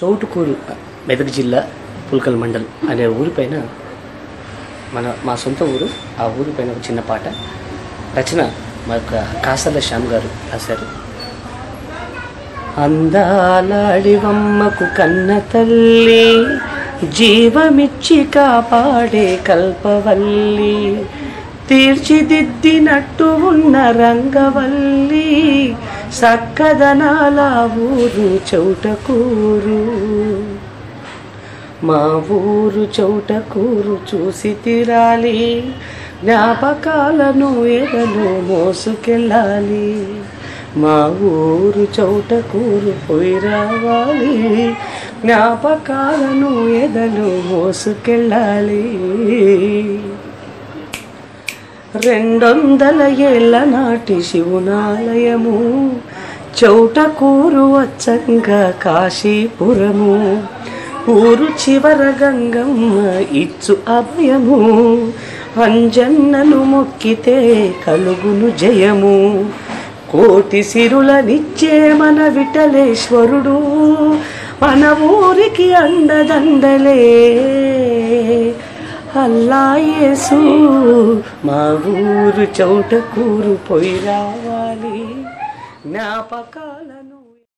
చౌటుకూరు మెదక్ జిల్లా పుల్కల్ మండల్ అనే ఊరిపైన మన మా సొంత ఊరు ఆ ఊరిపైన ఒక చిన్న పాట రచన మా యొక్క కాసల శ్యామ్ గారు రాశారు అందాల అడివమ్మకు కన్న తల్లి జీవమిచ్చి కాపాడే కల్పవల్లి తీర్చిదిద్దినట్టు ఉన్న రంగవల్లి సక్కదనాల ఊరు చౌటకూరు మా ఊరు చౌటకూరు చూసి తీరాలి జ్ఞాపకాలను ఎదలో మోసుకెళ్ళాలి మా ఊరు చౌటకూరు పోయి రావాలి జ్ఞాపకాలను ఎదలో మోసుకెళ్ళాలి రెండొందల ఏళ్ళ నాటి శివునాలయము చౌటకూరు వచ్చంగా కాశీపురము ఊరు చివర గంగమ్మ ఇచ్చు అభయము అంజన్నను మొక్కితే కలుగును జయము కోటి సిరులనిచ్చే మన విఠలేశ్వరుడు మన ఊరికి అండదండలే అల్లాయేసు మా ఊరు చౌటకూరు పోయి రావాలి జ్ఞాపకాలను